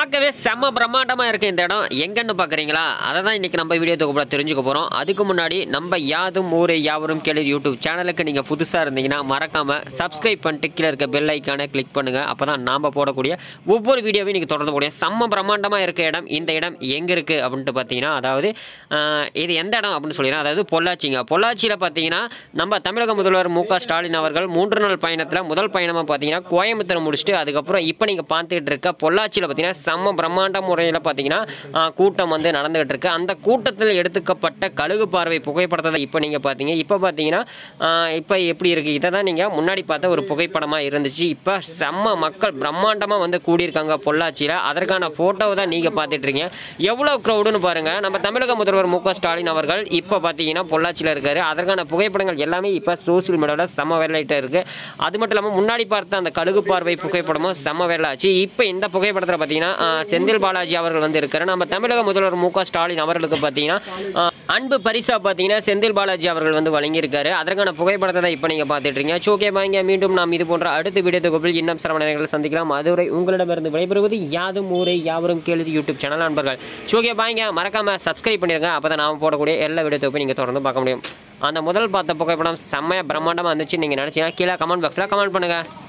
பார்க்கவே செம்ம பிரம்மாண்டமாக இருக்குது இந்த இடம் எங்கன்னு பார்க்குறீங்களா அதை தான் இன்றைக்கி நம்ம வீடியோ தொகுப்பில் தெரிஞ்சுக்க போகிறோம் அதுக்கு முன்னாடி நம்ம யாதும் ஊரே யாவரும் கேளு யூடியூப் சேனலுக்கு நீங்கள் புதுசாக இருந்தீங்கன்னா மறக்காமல் சப்ஸ்கிரைப் பண்ணிட்டு கீழே இருக்க பெல் ஐக்கானை கிளிக் பண்ணுங்கள் அப்போ தான் நாம் போடக்கூடிய ஒவ்வொரு வீடியோவையும் நீங்கள் தொடர்ந்து முடியும் செம்ம பிரம்மாண்டமாக இருக்க இடம் இந்த இடம் எங்கே இருக்குது அப்படின்ட்டு பார்த்தீங்கன்னா அதாவது ஆஹ், இது எந்த இடம் அப்படின்னு சொல்லிடுறேன் அதாவது பொள்ளாச்சிங்க பொள்ளாச்சியில் பார்த்தீங்கன்னா நம்ம தமிழக முதல்வர் மு க ஸ்டாலின் அவர்கள் மூன்று நாள் பயணத்தில் முதல் பயணமாக பார்த்தீங்கன்னா கோயம்புத்தூர் முடிச்சுட்டு அதுக்கப்புறம் இப்போ நீங்கள் பார்த்துட்டு இருக்க பொள்ளாச்சியில் பார்த்தீங்கன்னா செம்ம பிரம்மாண்ட முறையில் பார்த்தீங்கன்னா ஆஹ், கூட்டம் வந்து நடந்துகிட்டு இருக்கு அந்த கூட்டத்தில் எடுத்துக்கப்பட்ட கழுகு பார்வை புகைப்படத்தை இப்போ நீங்கள் பார்த்தீங்க இப்போ பார்த்தீங்கன்னா ஆஹ், இப்போ எப்படி இருக்குது இதை தான் நீங்கள் முன்னாடி பார்த்த ஒரு புகைப்படமாக இருந்துச்சு இப்போ செம்ம மக்கள் பிரம்மாண்டமாக வந்து கூடியிருக்காங்க பொள்ளாச்சியில் அதற்கான ஃபோட்டோவை தான் நீங்கள் பார்த்துட்டு இருக்கீங்க எவ்வளோ க்ரௌடுன்னு பாருங்கள் நம்ம தமிழக முதல்வர் மு க ஸ்டாலின் அவர்கள் இப்போ பார்த்தீங்கன்னா பொள்ளாச்சியில் இருக்காரு அதற்கான புகைப்படங்கள் எல்லாமே இப்போ சோசியல் மீடியாவில் செம்ம வேலையிட்ட இருக்குது அது மட்டும் இல்லாமல் முன்னாடி பார்த்த அந்த கழுகு பார்வை புகைப்படமும் செம்ம வேலை ஆச்சு இப்போ இந்த புகைப்படத்தில் பார்த்தீங்கன்னா ஆஹ், செந்தில் பாலாஜி அவர்கள் வந்து இருக்காரு நம்ம தமிழக முதல்வர் மு க ஸ்டாலின் அவர்களுக்கு பார்த்தீங்கன்னா ஆஹ், அன்பு பரிசா பார்த்தீங்கன்னா செந்தில் பாலாஜி அவர்கள் வந்து வழங்கியிருக்காரு அதற்கான புகைப்படத்தை தான் இப்போ நீங்கள் பார்த்துட்டு இருக்கீங்க ஓகே வாங்க மீண்டும் நாம் இது போன்ற அடுத்த வீடியோ தொகுப்பில் இன்னும் சிரமணங்களை சந்திக்கலாம் அதுவரை உங்களிடமிருந்து விடைபெறுவது யாதும் ஊரை யாவரும் கேளுது யூடியூப் சேனல் நண்பர்கள் ஓகே வாங்க மறக்காம சப்ஸ்கிரைப் பண்ணிருங்க அப்போ தான் நாம் போடக்கூடிய எல்லா வீடியோ தொகுப்பையும் நீங்கள் தொடர்ந்து பார்க்க முடியும் அந்த முதல் பார்த்த புகைப்படம் செம்மையாக பிரம்மாண்டமாக இருந்துச்சு நீங்கள் நினச்சிங்கன்னா கீழே கமெண்ட் பாக்ஸில் கமெண்ட் பண்ணுங்கள்